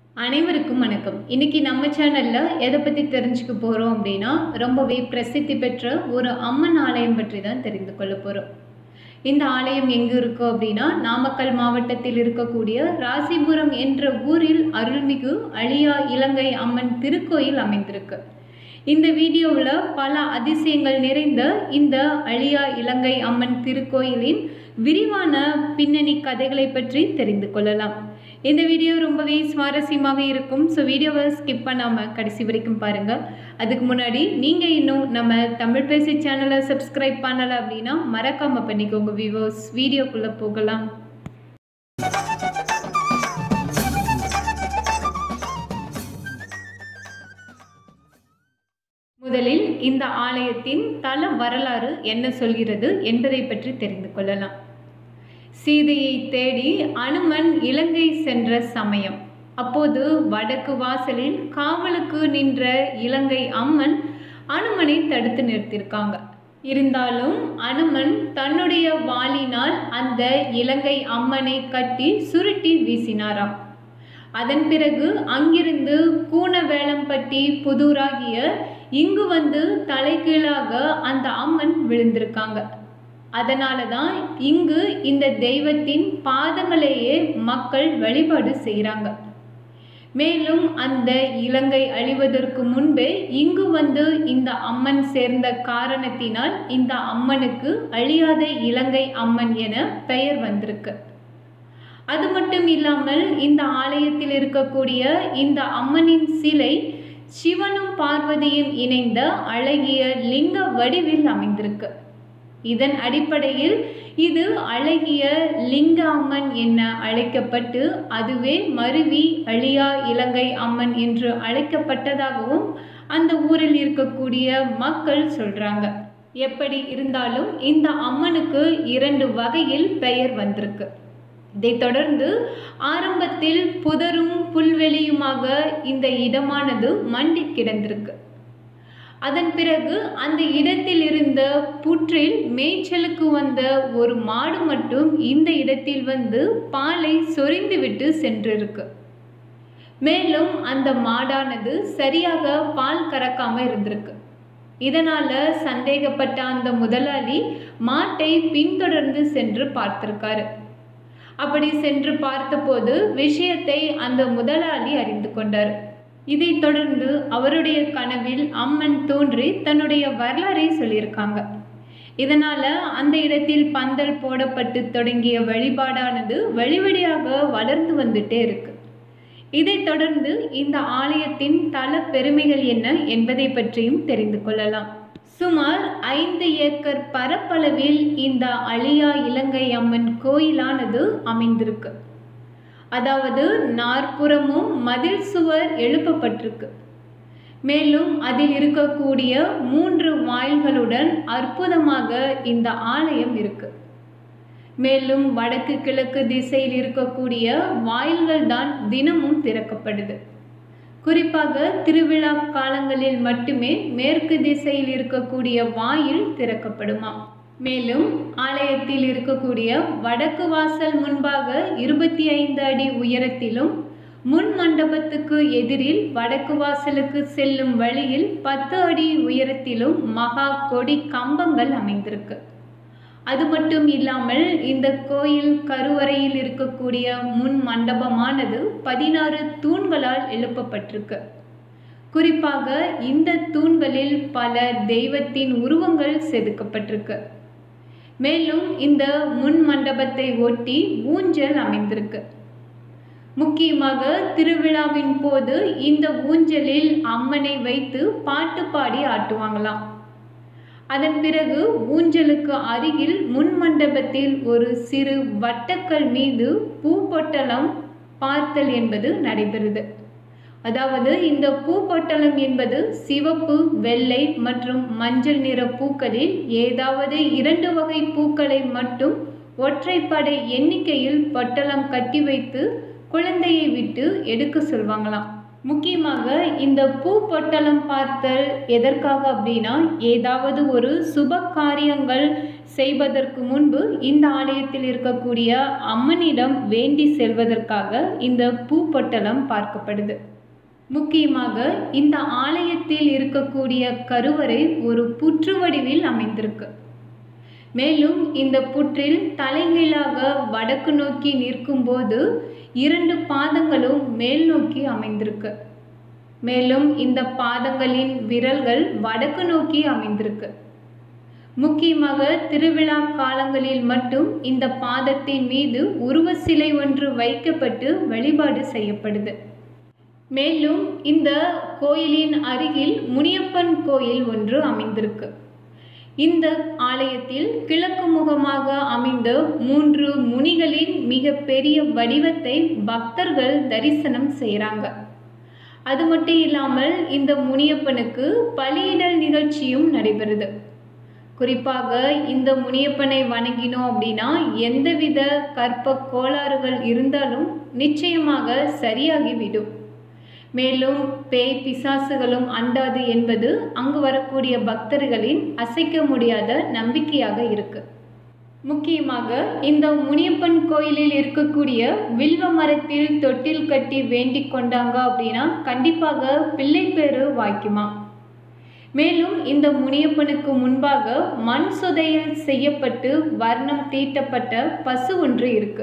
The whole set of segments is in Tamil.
அனைவருக்கும் வணக்கம் இன்னைக்கு நம்ம சேனல்ல எதை பத்தி தெரிஞ்சுக்க போறோம் அப்படின்னா ரொம்பவே பிரசித்தி பெற்ற ஒரு அம்மன் ஆலயம் பற்றி தான் தெரிந்து கொள்ள போறோம் இந்த ஆலயம் எங்க இருக்கு அப்படின்னா நாமக்கல் மாவட்டத்தில் இருக்கக்கூடிய ராசிபுரம் என்ற ஊரில் அருள்மிகு அழியா இலங்கை அம்மன் திருக்கோயில் அமைந்திருக்கு இந்த வீடியோவில் பல அதிசயங்கள் நிறைந்த இந்த அழியா இலங்கை அம்மன் திருக்கோயிலின் விரிவான பின்னணி கதைகளை பற்றி தெரிந்து கொள்ளலாம் இந்த வீடியோ ரொம்பவே சுவாரஸ்யமாக இருக்கும் ஸோ வீடியோவை ஸ்கிப் பண்ணாமல் கடைசி வரைக்கும் பாருங்கள் அதுக்கு முன்னாடி நீங்கள் இன்னும் நம்ம தமிழ் பேசி சேனலை சப்ஸ்கிரைப் பண்ணலை அப்படின்னா மறக்காமல் பண்ணிக்கோங்க வியூவர்ஸ் வீடியோக்குள்ளே போகலாம் முதலில் இந்த ஆலயத்தின் தல வரலாறு என்ன சொல்கிறது என்பதை பற்றி தெரிந்து கொள்ளலாம் சீதையை தேடி அனுமன் இலங்கை சென்ற சமயம் அப்போது வடக்கு வாசலில் காவலுக்கு நின்ற இலங்கை அம்மன் அனுமனை தடுத்து நிறுத்தியிருக்காங்க இருந்தாலும் அனுமன் தன்னுடைய வாளினால் அந்த இலங்கை அம்மனை கட்டி சுருட்டி வீசினாராம் அதன் பிறகு அங்கிருந்து கூனவேளம்பட்டி புதூராகிய இங்கு வந்து தலைகீழாக அந்த அம்மன் விழுந்திருக்காங்க அதனால தான் இங்கு இந்த தெய்வத்தின் பாதங்களையே மக்கள் வழிபாடு செய்கிறாங்க மேலும் அந்த இலங்கை அழிவதற்கு முன்பே இங்கு வந்து இந்த அம்மன் சேர்ந்த காரணத்தினால் இந்த அம்மனுக்கு அழியாத இலங்கை அம்மன் என பெயர் வந்திருக்கு அது மட்டும் இல்லாமல் இந்த ஆலயத்தில் இருக்கக்கூடிய இந்த அம்மனின் சிலை சிவனும் பார்வதியும் இணைந்த அழகிய லிங்க வடிவில் அமைந்திருக்கு இதன் அடிப்படையில் இது அழகிய லிங்க அம்மன் என அழைக்கப்பட்டு அதுவே மருவி அழியா இலங்கை அம்மன் என்று அழைக்கப்பட்டதாகவும் அந்த ஊரில் இருக்கக்கூடிய மக்கள் சொல்றாங்க எப்படி இருந்தாலும் இந்த அம்மனுக்கு இரண்டு வகையில் பெயர் வந்திருக்கு இதைத் தொடர்ந்து ஆரம்பத்தில் புதரும் புல்வெளியுமாக இந்த இடமானது மண்டி கிடந்திருக்கு அதன் பிறகு அந்த இடத்தில் இருந்த புற்றில் மேய்ச்சலுக்கு வந்த ஒரு மாடு மட்டும் இந்த இடத்தில் வந்து பாலை சொரிந்துவிட்டு சென்றிருக்கு மேலும் அந்த மாடானது சரியாக பால் கறக்காம இருந்திருக்கு இதனால சந்தேகப்பட்ட அந்த முதலாளி மாட்டை பின்தொடர்ந்து சென்று பார்த்திருக்காரு அப்படி சென்று பார்த்தபோது விஷயத்தை அந்த முதலாளி அறிந்து கொண்டார் இதைத் தொடர்ந்து அவருடைய கனவில் அம்மன் தோன்றி தன்னுடைய வரலாறை சொல்லியிருக்காங்க இதனால அந்த இடத்தில் பந்தல் போடப்பட்டு தொடங்கிய வழிபாடானது வழிவழியாக வளர்ந்து வந்துட்டே இருக்கு இதைத் தொடர்ந்து இந்த ஆலயத்தின் தல பெருமைகள் என்ன என்பதை பற்றியும் தெரிந்து கொள்ளலாம் சுமார் ஐந்து ஏக்கர் பரப்பளவில் இந்த அழியா இலங்கை அம்மன் கோயிலானது அமைந்திருக்கு அதாவது நாற்புறமும் மதில் சுவர் எழுப்பப்பட்டிருக்கு மேலும் அதில் இருக்கக்கூடிய மூன்று வாயில்களுடன் அற்புதமாக இந்த ஆலயம் இருக்கு மேலும் வடக்கு கிழக்கு திசையில் இருக்கக்கூடிய வாயில்கள் தான் தினமும் திறக்கப்படுது குறிப்பாக திருவிழா காலங்களில் மட்டுமே மேற்கு திசையில் இருக்கக்கூடிய வாயில் திறக்கப்படுமாம் மேலும் ஆலயத்தில் இருக்கக்கூடிய வடக்கு வாசல் முன்பாக இருபத்தி ஐந்து அடி உயரத்திலும் முன் மண்டபத்துக்கு எதிரில் வடக்கு வாசலுக்கு செல்லும் வழியில் பத்து அடி உயரத்திலும் மகா கொடி கம்பங்கள் அமைந்திருக்கு அது மட்டும் இல்லாமல் இந்த கோயில் கருவறையில் இருக்கக்கூடிய முன் மண்டபமானது பதினாறு தூண்களால் எழுப்பப்பட்டிருக்கு குறிப்பாக இந்த தூண்களில் பல தெய்வத்தின் உருவங்கள் செதுக்கப்பட்டிருக்கு மேலும் இந்த முன் மண்டபத்தை ஒட்டி ஊஞ்சல் அமைந்திருக்கு முக்கியமாக திருவிழாவின் போது இந்த ஊஞ்சலில் அம்மனை வைத்து பாட்டு பாடி ஆட்டுவாங்களாம் அதன் பிறகு ஊஞ்சலுக்கு அருகில் முன் மண்டபத்தில் ஒரு சிறு வட்டக்கல் மீது பூ பொட்டலம் பார்த்தல் என்பது நடைபெறுது அதாவது இந்த பூ பொட்டலம் என்பது சிவப்பு வெள்ளை மற்றும் மஞ்சள் நிற பூக்களில் ஏதாவது இரண்டு வகை பூக்களை மட்டும் ஒற்றைப்படை எண்ணிக்கையில் பொட்டலம் கட்டி வைத்து குழந்தையை விட்டு எடுக்க சொல்வாங்களாம் முக்கியமாக இந்த பூ பொட்டலம் பார்த்தல் எதற்காக அப்படின்னா ஏதாவது ஒரு சுப காரியங்கள் செய்வதற்கு முன்பு இந்த ஆலயத்தில் இருக்கக்கூடிய அம்மனிடம் வேண்டி செல்வதற்காக இந்த பூப்பொட்டலம் பார்க்கப்படுது முக்கியமாக இந்த ஆலயத்தில் இருக்கக்கூடிய கருவறை ஒரு புற்று வடிவில் அமைந்திருக்கு மேலும் இந்த புற்றில் தலைகீழாக வடக்கு நோக்கி நிற்கும்போது இரண்டு பாதங்களும் மேல் நோக்கி அமைந்திருக்கு மேலும் இந்த பாதங்களின் விரல்கள் வடக்கு நோக்கி அமைந்திருக்கு முக்கியமாக திருவிழா காலங்களில் மட்டும் இந்த பாதத்தின் மீது உருவ சிலை ஒன்று வைக்கப்பட்டு வழிபாடு செய்யப்படுது மேலும் இந்த கோயிலின் அருகில் முனியப்பன் கோயில் ஒன்று அமைந்திருக்கு இந்த ஆலயத்தில் கிழக்கு முகமாக அமைந்த மூன்று முனிகளின் மிக பெரிய வடிவத்தை பக்தர்கள் தரிசனம் செய்கிறாங்க அது மட்டும் இல்லாமல் இந்த முனியப்பனுக்கு பலியிடல் நிகழ்ச்சியும் நடைபெறுது குறிப்பாக இந்த முனியப்பனை வணங்கினோம் அப்படின்னா எந்தவித கற்ப கோளாறுகள் இருந்தாலும் நிச்சயமாக சரியாகிவிடும் மேலும் பேய் பிசாசுகளும் அண்டாது என்பது அங்கு வரக்கூடிய பக்தர்களின் அசைக்க முடியாத நம்பிக்கையாக இருக்கு முக்கியமாக இந்த முனியப்பன் கோயிலில் இருக்கக்கூடிய வில்வ மரத்தில் தொட்டில் கட்டி வேண்டிக் கொண்டாங்க அப்படின்னா கண்டிப்பாக பிள்ளை பேரு வாய்க்குமா மேலும் இந்த முனியப்பனுக்கு முன்பாக மண் சுதையில் செய்யப்பட்டு வர்ணம் தீட்டப்பட்ட பசு ஒன்று இருக்கு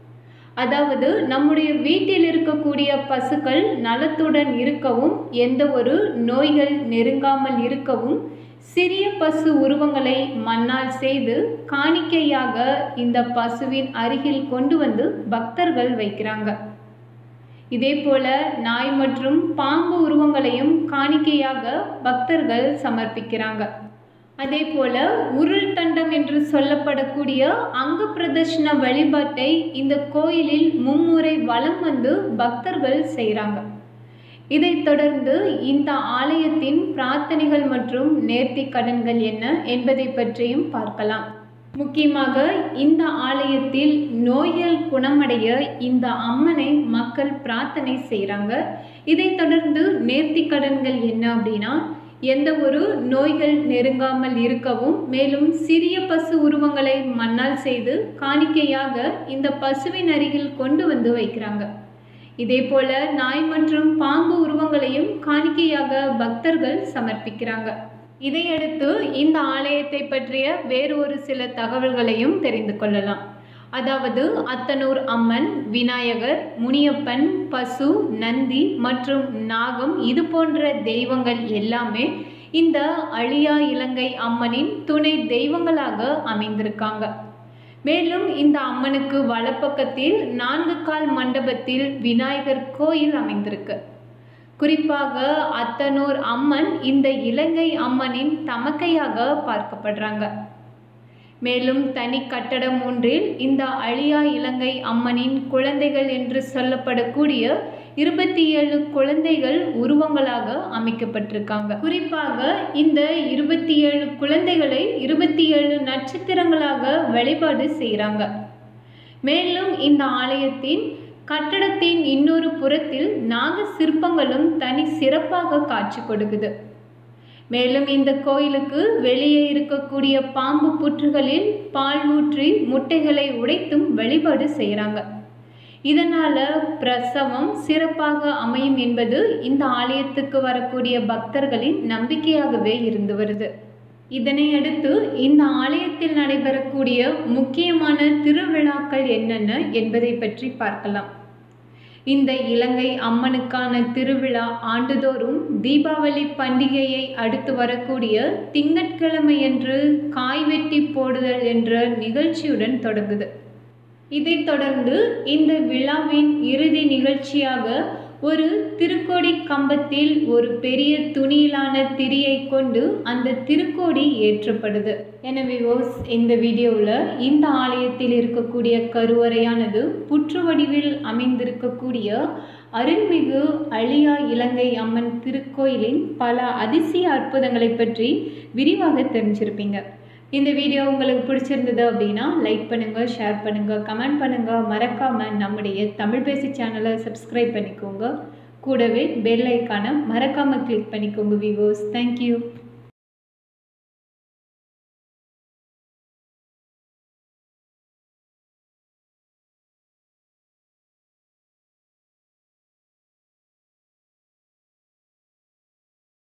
அதாவது நம்முடைய வீட்டில் இருக்கக்கூடிய பசுக்கள் நலத்துடன் இருக்கவும் எந்த ஒரு நோய்கள் நெருங்காமல் இருக்கவும் சிறிய பசு உருவங்களை மண்ணால் செய்து காணிக்கையாக இந்த பசுவின் அருகில் கொண்டு வந்து பக்தர்கள் வைக்கிறாங்க இதே போல நாய் மற்றும் பாம்பு உருவங்களையும் காணிக்கையாக பக்தர்கள் சமர்ப்பிக்கிறாங்க அதே போல உருள் தண்டம் என்று சொல்லப்படக்கூடிய அங்க பிரதர்ஷன வழிபாட்டை இந்த கோயிலில் மும்முறை வலம் வந்து பக்தர்கள் செய்கிறாங்க இதைத் தொடர்ந்து இந்த ஆலயத்தின் பிரார்த்தனைகள் மற்றும் நேர்த்தி கடன்கள் என்ன என்பதை பற்றியும் பார்க்கலாம் முக்கியமாக இந்த ஆலயத்தில் நோய்கள் குணமடைய இந்த அம்மனை மக்கள் பிரார்த்தனை செய்கிறாங்க இதைத் தொடர்ந்து நேர்த்தி கடன்கள் என்ன அப்படின்னா எந்த ஒரு நோய்கள் நெருங்காமல் இருக்கவும் மேலும் சிறிய பசு உருவங்களை மண்ணால் செய்து காணிக்கையாக இந்த பசுவின் அருகில் கொண்டு வந்து வைக்கிறாங்க இதே போல நாய் மற்றும் பாம்பு உருவங்களையும் காணிக்கையாக பக்தர்கள் சமர்ப்பிக்கிறாங்க இதையடுத்து இந்த ஆலயத்தை பற்றிய வேறு ஒரு சில தகவல்களையும் தெரிந்து கொள்ளலாம் அதாவது அத்தனூர் அம்மன் விநாயகர் முனியப்பன் பசு நந்தி மற்றும் நாகம் இது போன்ற தெய்வங்கள் எல்லாமே இந்த அழியா இலங்கை அம்மனின் துணை தெய்வங்களாக அமைந்திருக்காங்க மேலும் இந்த அம்மனுக்கு வலப்பக்கத்தில் நான்கு கால் மண்டபத்தில் விநாயகர் கோயில் அமைந்திருக்கு குறிப்பாக அத்தனூர் அம்மன் இந்த இலங்கை அம்மனின் தமக்கையாக பார்க்கப்படுறாங்க மேலும் தனி கட்டடம் ஒன்றில் இந்த அழியா இலங்கை அம்மனின் குழந்தைகள் என்று சொல்லப்படக்கூடிய இருபத்தி ஏழு குழந்தைகள் உருவங்களாக அமைக்கப்பட்டிருக்காங்க குறிப்பாக இந்த இருபத்தி ஏழு குழந்தைகளை இருபத்தி ஏழு நட்சத்திரங்களாக வழிபாடு செய்கிறாங்க மேலும் இந்த ஆலயத்தின் கட்டடத்தின் இன்னொரு புறத்தில் நாக சிற்பங்களும் தனி சிறப்பாக காட்சி கொடுக்குது மேலும் இந்த கோயிலுக்கு வெளியே இருக்கக்கூடிய பாம்பு புற்றுகளில் பால் ஊற்றி முட்டைகளை உடைத்தும் வழிபாடு செய்கிறாங்க இதனால பிரசவம் சிறப்பாக அமையும் என்பது இந்த ஆலயத்துக்கு வரக்கூடிய பக்தர்களின் நம்பிக்கையாகவே இருந்து வருது இதனை அடுத்து இந்த ஆலயத்தில் நடைபெறக்கூடிய முக்கியமான திருவிழாக்கள் என்னென்ன என்பதை பற்றி பார்க்கலாம் இந்த இலங்கை அம்மனுக்கான திருவிழா ஆண்டுதோறும் தீபாவளி பண்டிகையை அடுத்து வரக்கூடிய திங்கட்கிழமையன்று காய் வெட்டி போடுதல் என்ற நிகழ்ச்சியுடன் தொடங்குது இதைத் தொடர்ந்து இந்த விழாவின் இறுதி நிகழ்ச்சியாக ஒரு திருக்கோடி கம்பத்தில் ஒரு பெரிய துணியிலான திரியை கொண்டு அந்த திருக்கோடி ஏற்றப்படுது எனவே ஓஸ் இந்த வீடியோவில் இந்த ஆலயத்தில் இருக்கக்கூடிய கருவறையானது புற்று வடிவில் அமைந்திருக்கக்கூடிய அருள்மிகு அழியா இலங்கை அம்மன் திருக்கோயிலின் பல அதிசய அற்புதங்களை பற்றி விரிவாக தெரிஞ்சிருப்பீங்க இந்த வீடியோ உங்களுக்கு பிடிச்சிருந்தது அப்படின்னா லைக் பண்ணுங்கள் ஷேர் பண்ணுங்கள் கமெண்ட் பண்ணுங்கள் மறக்காமல் நம்முடைய தமிழ் பேசி சேனலை சப்ஸ்கிரைப் பண்ணிக்கோங்க கூடவே பெல் ஐக்கானை மறக்காமல் கிளிக் பண்ணிக்கோங்க விவோஸ் தேங்க்யூ